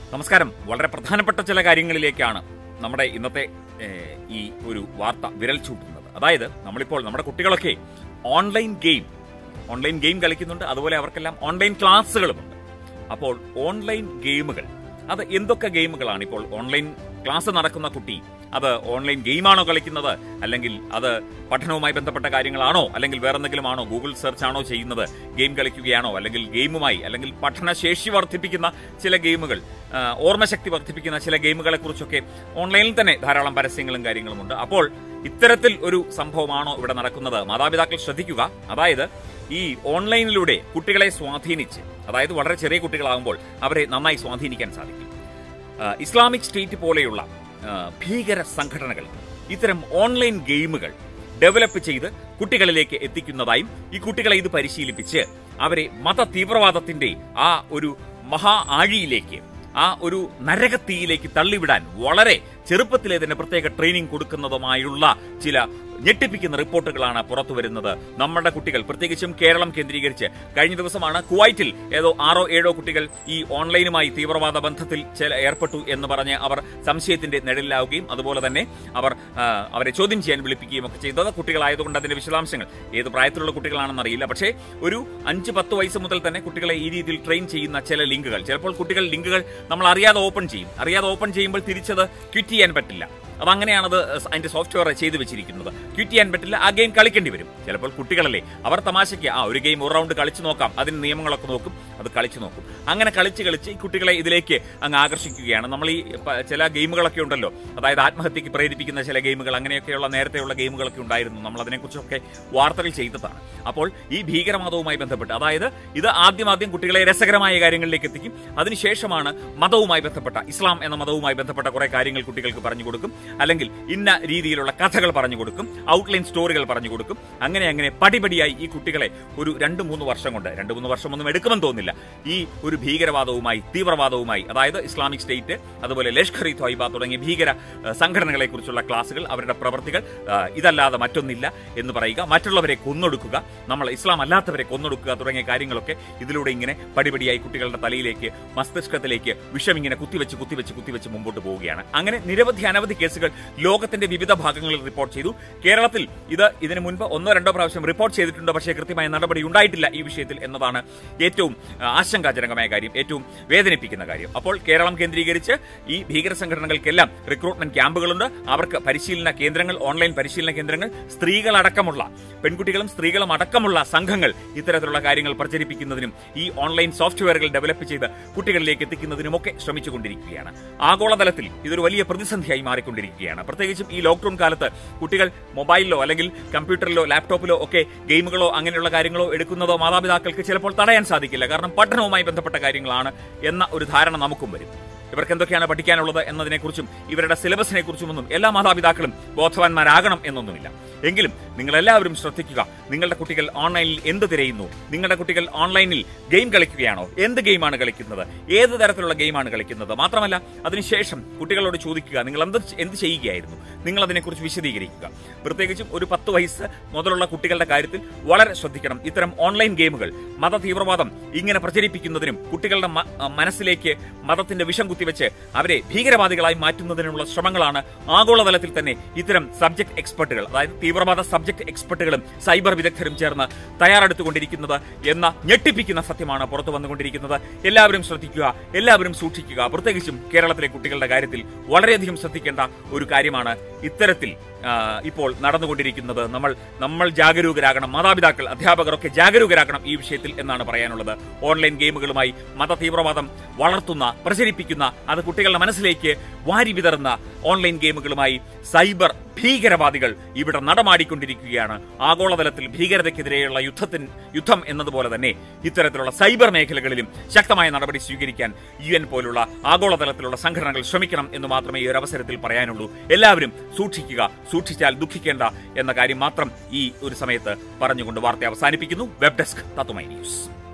നമസ്കാരം വളരെ പ്രധാനപ്പെട്ട ചില കാര്യങ്ങളിലേക്കാണ് നമ്മുടെ ഇന്നത്തെ ഏഹ്, ഈ ഒരു വാർത്ത വിരൽ ചൂണ്ടുന്നത് അതായത് നമ്മളിപ്പോൾ നമ്മുടെ കുട്ടികളൊക്കെ ഓൺലൈൻ ഗെയിം ഓൺലൈൻ ഗെയിം കളിക്കുന്നുണ്ട് അതുപോലെ അവർക്കെല്ലാം ഓൺലൈൻ ക്ലാസ്സുകളുമുണ്ട് അപ്പോൾ ഓൺലൈൻ ഗെയിമുകൾ അത് എന്തൊക്കെ ഗെയിമുകളാണ് ഇപ്പോൾ ഓൺലൈൻ ക്ലാസ് നടക്കുന്ന കുട്ടി അത് ഓൺലൈൻ ഗെയിമാണോ കളിക്കുന്നത് അല്ലെങ്കിൽ അത് പഠനവുമായി ബന്ധപ്പെട്ട കാര്യങ്ങളാണോ അല്ലെങ്കിൽ വേറെ എന്തെങ്കിലും ആണോ ഗൂഗിൾ സെർച്ച് ആണോ ചെയ്യുന്നത് ഗെയിം കളിക്കുകയാണോ അല്ലെങ്കിൽ ഗെയിമുമായി അല്ലെങ്കിൽ പഠനശേഷി വർദ്ധിപ്പിക്കുന്ന ചില ഗെയിമുകൾ ആ, ഓർമ്മശക്തി വർദ്ധിപ്പിക്കുന്ന ചില ഗെയിമുകളെ കുറിച്ചൊക്കെ ഓൺലൈനിൽ തന്നെ ധാരാളം പരസ്യങ്ങളും കാര്യങ്ങളുമുണ്ട് അപ്പോൾ ഇത്തരത്തിൽ ഒരു സംഭവമാണോ ഇവിടെ നടക്കുന്നത് മാതാപിതാക്കൾ ശ്രദ്ധിക്കുക അതായത് ഈ ഓൺലൈനിലൂടെ കുട്ടികളെ സ്വാധീനിച്ച് അതായത് വളരെ ചെറിയ കുട്ടികളാകുമ്പോൾ അവരെ നന്നായി സ്വാധീനിക്കാൻ സാധിക്കും ആ, ഇസ്ലാമിക് സ്റ്റേറ്റ് പോലെയുള്ള ആ, ഭീകര സംഘടനകൾ ഇത്തരം ഓൺലൈൻ ഗെയിമുകൾ ഡെവലപ്പ് ചെയ്ത് കുട്ടികളിലേക്ക് എത്തിക്കുന്നതായും ഈ കുട്ടികളെ ഇത് പരിശീലിപ്പിച്ച് അവരെ മത തീവ്രവാദത്തിന്റെ ആ ഒരു മഹാ ആഴിയിലേക്ക് ആ ഒരു നരകത്തീയിലേക്ക് തള്ളിവിടാൻ വളരെ ചെറുപ്പത്തിലെ തന്നെ പ്രത്യേക ട്രെയിനിങ് കൊടുക്കുന്നതുമായുള്ള ചില ഞെട്ടിപ്പിക്കുന്ന റിപ്പോർട്ടുകളാണ് പുറത്തു വരുന്നത് നമ്മുടെ കുട്ടികൾ പ്രത്യേകിച്ചും കേരളം കേന്ദ്രീകരിച്ച് കഴിഞ്ഞ ദിവസമാണ് കുവൈറ്റിൽ ഏതോ ആറോ ഏഴോ കുട്ടികൾ ഈ ഓൺലൈനുമായി തീവ്രവാദ ബന്ധത്തിൽ ചില ഏർപ്പെട്ടു എന്ന് പറഞ്ഞ് അവർ സംശയത്തിന്റെ നിഴലിലാവുകയും അതുപോലെ തന്നെ അവർ ആ, അവരെ ചോദ്യം ചെയ്യാൻ വിളിപ്പിക്കുകയും ഒക്കെ ചെയ്തത് കുട്ടികളായതുകൊണ്ട് അതിന്റെ വിശദാംശങ്ങൾ ഏത് പ്രായത്തിലുള്ള കുട്ടികളാണെന്ന് അറിയില്ല പക്ഷേ ഒരു അഞ്ച് പത്ത് വയസ്സ് മുതൽ തന്നെ കുട്ടികളെ ഈ രീതിയിൽ ട്രെയിൻ ചെയ്യുന്ന ചില ലിങ്കുകൾ ചിലപ്പോൾ കുട്ടികൾ ലിങ്കുകൾ നമ്മൾ അറിയാതെ ഓപ്പൺ ചെയ്യും അറിയാതെ ഓപ്പൺ ചെയ്യുമ്പോൾ തിരിച്ചത് ക്വിറ്റ് ചെയ്യാൻ പറ്റില്ല അതങ്ങനെയാണത് അതിന്റെ സോഫ്റ്റ്വെയർ ചെയ്തു വെച്ചിരിക്കുന്നത് ക്വിറ്റ് ചെയ്യാൻ പറ്റില്ല ആ ഗെയിം കളിക്കേണ്ടി വരും ചിലപ്പോൾ കുട്ടികളല്ലേ അവർ തമാശയ്ക്ക് ആ ഒരു ഗെയിം ഒരു റൗണ്ട് കളിച്ചു നോക്കാം അതിന് നിയമങ്ങളൊക്കെ നോക്കും അത് കളിച്ചു നോക്കും അങ്ങനെ കളിച്ച് കളിച്ച് ഈ കുട്ടികളെ ഇതിലേക്ക് അങ്ങ് ആകർഷിക്കുകയാണ് നമ്മൾ ഈ പ- ചില ഗെയിമുകളൊക്കെ ഉണ്ടല്ലോ അതായത് ആത്മഹത്യക്ക് പ്രേരിപ്പിക്കുന്ന ചില ഗെയിമുകൾ അങ്ങനെയൊക്കെയുള്ള നേരത്തെയുള്ള ഗെയിമുകളൊക്കെ ഉണ്ടായിരുന്നു നമ്മൾ അതിനെക്കുറിച്ചൊക്കെ വാർത്തകൾ ചെയ്തതാണ് അപ്പോൾ ഈ ഭീകരവാദവുമായി ബന്ധപ്പെട്ട് അതായത് ഇത് ആദ്യം ആദ്യം കുട്ടികളെ രസകരമായ കാര്യങ്ങളിലേക്ക് എത്തിക്കും അതിനുശേഷമാണ് മതവുമായി ബന്ധപ്പെട്ട ഇസ്ലാം എന്ന മതവുമായി ബന്ധപ്പെട്ട കുറെ കാര്യങ്ങൾ കുട്ടികൾക്ക് പറഞ്ഞു കൊടുക്കും അല്ലെങ്കിൽ ഇന്ന രീതിയിലുള്ള കഥകൾ പറഞ്ഞു കൊടുക്കും ഔട്ട്ലൈൻ സ്റ്റോറികൾ പറഞ്ഞു കൊടുക്കും അങ്ങനെ അങ്ങനെ പടിപടിയായി ഈ കുട്ടികളെ ഒരു രണ്ട് മൂന്ന് വർഷം കൊണ്ട് രണ്ട് മൂന്ന് വർഷമൊന്നും എടുക്കുമെന്ന് തോന്നില്ല ഈ ഒരു ഭീകരവാദവുമായി തീവ്രവാദവുമായി അതായത് ഇസ്ലാമിക് സ്റ്റേറ്റ് അതുപോലെ ലഷ്കർ ഇ ത്വയ്ബ തുടങ്ങിയ ഭീകര ഏഹ്, സംഘടനകളെ കുറിച്ചുള്ള ക്ലാസുകൾ അവരുടെ പ്രവർത്തികൾ ഏഹ്, ഇതല്ലാതെ മറ്റൊന്നില്ല എന്ന് പറയുക മറ്റുള്ളവരെ കൊന്നൊടുക്കുക നമ്മൾ ഇസ്ലാം അല്ലാത്തവരെ കൊന്നൊടുക്കുക തുടങ്ങിയ കാര്യങ്ങളൊക്കെ ഇതിലൂടെ ഇങ്ങനെ പടിപടിയായി കുട്ടികളുടെ തലയിലേക്ക് മസ്തിഷ്കത്തിലേക്ക് വിഷം ഇങ്ങനെ കുത്തിവെച്ച് കുത്തിവെച്ച് കുത്തിവെച്ച് മുമ്പോട്ട് പോവുകയാണ് അങ്ങനെ നിരവധി അനവധി കേസുകൾ ലോകത്തിന്റെ വിവിധ ഭാഗങ്ങളിൽ റിപ്പോർട്ട് ചെയ്തു കേരളത്തിൽ ഇത് ഇതിനു മുൻപ് ഒന്നോ രണ്ടോ പ്രാവശ്യം റിപ്പോർട്ട് ചെയ്തിട്ടുണ്ട് പക്ഷേ കൃത്യമായ നടപടി ഉണ്ടായിട്ടില്ല ഈ വിഷയത്തിൽ എന്നതാണ് ഏറ്റവും ആ, ആശങ്കാജനകമായ കാര്യം ഏറ്റവും വേദനിപ്പിക്കുന്ന കാര്യം അപ്പോൾ കേരളം കേന്ദ്രീകരിച്ച് ഈ ഭീകര സംഘടനകൾക്കെല്ലാം റിക്രൂട്ട്മെന്റ് ക്യാമ്പുകളുണ്ട് അവർക്ക് പരിശീലന കേന്ദ്രങ്ങൾ ഓൺലൈൻ പരിശീലന കേന്ദ്രങ്ങൾ സ്ത്രീകളടക്കമുള്ള പെൺകുട്ടികളും സ്ത്രീകളും അടക്കമുള്ള സംഘങ്ങൾ ഇത്തരത്തിലുള്ള കാര്യങ്ങൾ പ്രചരിപ്പിക്കുന്നതിനും ഈ ഓൺലൈൻ സോഫ്റ്റ്വെയറുകൾ ഡെവലപ്പ് ചെയ്ത് കുട്ടികളിലേക്ക് എത്തിക്കുന്നതിനുമൊക്കെ ശ്രമിച്ചുകൊണ്ടിരിക്കുകയാണ് ആഗോളതലത്തിൽ ഇതൊരു വലിയ പ്രതിസന്ധിയായി മാറിക്കൊണ്ടിരിക്കുകയാണ് പ്രത്യേകിച്ചും ഈ ലോക്ക്ഡൌൺ കാലത്ത് കുട്ടികൾ മൊബൈലിലോ അല്ലെങ്കിൽ കമ്പ്യൂട്ടറിലോ ലാപ്ടോപ്പിലോ ഒക്കെ ഗെയിമുകളോ അങ്ങനെയുള്ള കാര്യങ്ങളോ എടുക്കുന്നതോ മാതാപിതാക്കൾക്ക് ചിലപ്പോൾ തടയാൻ സാധിക്കില്ല കാരണം പഠനവുമായി ബന്ധപ്പെട്ട കാര്യങ്ങളാണ് എന്ന ഒരു ധാരണ നമുക്കും വരും ഇവർക്ക് എന്തൊക്കെയാണ് പഠിക്കാനുള്ളത് എന്നതിനെക്കുറിച്ചും ഇവരുടെ സിലബസിനെ കുറിച്ചുമൊന്നും എല്ലാ മാതാപിതാക്കളും ബോധവാന്മാരാകണം എന്നൊന്നുമില്ല എങ്കിലും നിങ്ങൾ എല്ലാവരും ശ്രദ്ധിക്കുക നിങ്ങളുടെ കുട്ടികൾ ഓൺലൈനിൽ എന്ത് തിരയുന്നു നിങ്ങളുടെ കുട്ടികൾ ഓൺലൈനിൽ ഗെയിം കളിക്കുകയാണോ എന്ത് ഗെയിമാണ് കളിക്കുന്നത് ഏത് തരത്തിലുള്ള ഗെയിമാണ് കളിക്കുന്നത് മാത്രമല്ല അതിനുശേഷം കുട്ടികളോട് ചോദിക്കുക നിങ്ങൾ എന്ത് എന്ത് ചെയ്യുകയായിരുന്നു നിങ്ങൾ അതിനെക്കുറിച്ച് വിശദീകരിക്കുക പ്രത്യേകിച്ചും ഒരു പത്ത് വയസ്സ് മുതലുള്ള കുട്ടികളുടെ കാര്യത്തിൽ വളരെ ശ്രദ്ധിക്കണം ഇത്തരം ഓൺലൈൻ ഗെയിമുകൾ മത തീവ്രവാദം ഇങ്ങനെ പ്രചരിപ്പിക്കുന്നതിനും കുട്ടികളുടെ മ- മനസ്സിലേക്ക് മതത്തിന്റെ വിഷം കുത്തിവെച്ച് അവരെ ഭീകരവാദികളായി മാറ്റുന്നതിനുള്ള ശ്രമങ്ങളാണ് ആഗോളതലത്തിൽ തന്നെ ഇത്തരം സബ്ജക്ട് എക്സ്പെർട്ടുകൾ അതായത് തീവ്രവാദ സബ്ജക്ട് എക്സ്പെർട്ടുകളും സൈബർ വിദഗ്ധരും ചേർന്ന് തയ്യാറെടുത്തുകൊണ്ടിരിക്കുന്നത് എന്ന ഞെട്ടിപ്പിക്കുന്ന സത്യമാണ് പുറത്തു വന്നുകൊണ്ടിരിക്കുന്നത് എല്ലാവരും ശ്രദ്ധിക്കുക എല്ലാവരും സൂക്ഷിക്കുക പ്രത്യേകിച്ചും കേരളത്തിലെ കുട്ടികളുടെ കാര്യത്തിൽ വളരെയധികം ശ്രദ്ധിക്കേണ്ട ഒരു കാര്യമാണ് ഇത്തരത്തിൽ ആ, ഇപ്പോൾ നടന്നുകൊണ്ടിരിക്കുന്നത് നമ്മൾ നമ്മൾ ജാഗരൂകരാകണം മാതാപിതാക്കൾ അധ്യാപകരൊക്കെ ജാഗരൂകരാകണം ഈ വിഷയത്തിൽ എന്നാണ് പറയാനുള്ളത് ഓൺലൈൻ ഗെയിമുകളുമായി മത തീവ്രവാദം വളർത്തുന്ന പ്രചരിപ്പിക്കുന്ന അത് കുട്ടികളുടെ മനസ്സിലേക്ക് വാരി വിതറുന്ന ഓൺലൈൻ ഗെയിമുകളുമായി സൈബർ ഭീകരവാദികൾ ഇവിടെ നടമാടിക്കൊണ്ടിരിക്കുകയാണ് ആഗോളതലത്തിൽ ഭീകരതയ്ക്കെതിരെയുള്ള യുദ്ധത്തിന് യുദ്ധം എന്നതുപോലെ തന്നെ ഇത്തരത്തിലുള്ള സൈബർ മേഖലകളിലും ശക്തമായ നടപടി സ്വീകരിക്കാൻ യു എൻ പോലുള്ള ആഗോളതലത്തിലുള്ള സംഘടനകൾ ശ്രമിക്കണം എന്ന് മാത്രമേ ഈ ഒരു അവസരത്തിൽ പറയാനുള്ളൂ എല്ലാവരും സൂക്ഷിക്കുക സൂക്ഷിച്ചാൽ ദുഃഖിക്കേണ്ട എന്ന കാര്യം മാത്രം ഈ ഒരു സമയത്ത് പറഞ്ഞുകൊണ്ട് വാർത്ത അവസാനിപ്പിക്കുന്നു വെബ് ഡെസ്ക് തത്തുമൈ ന്യൂസ്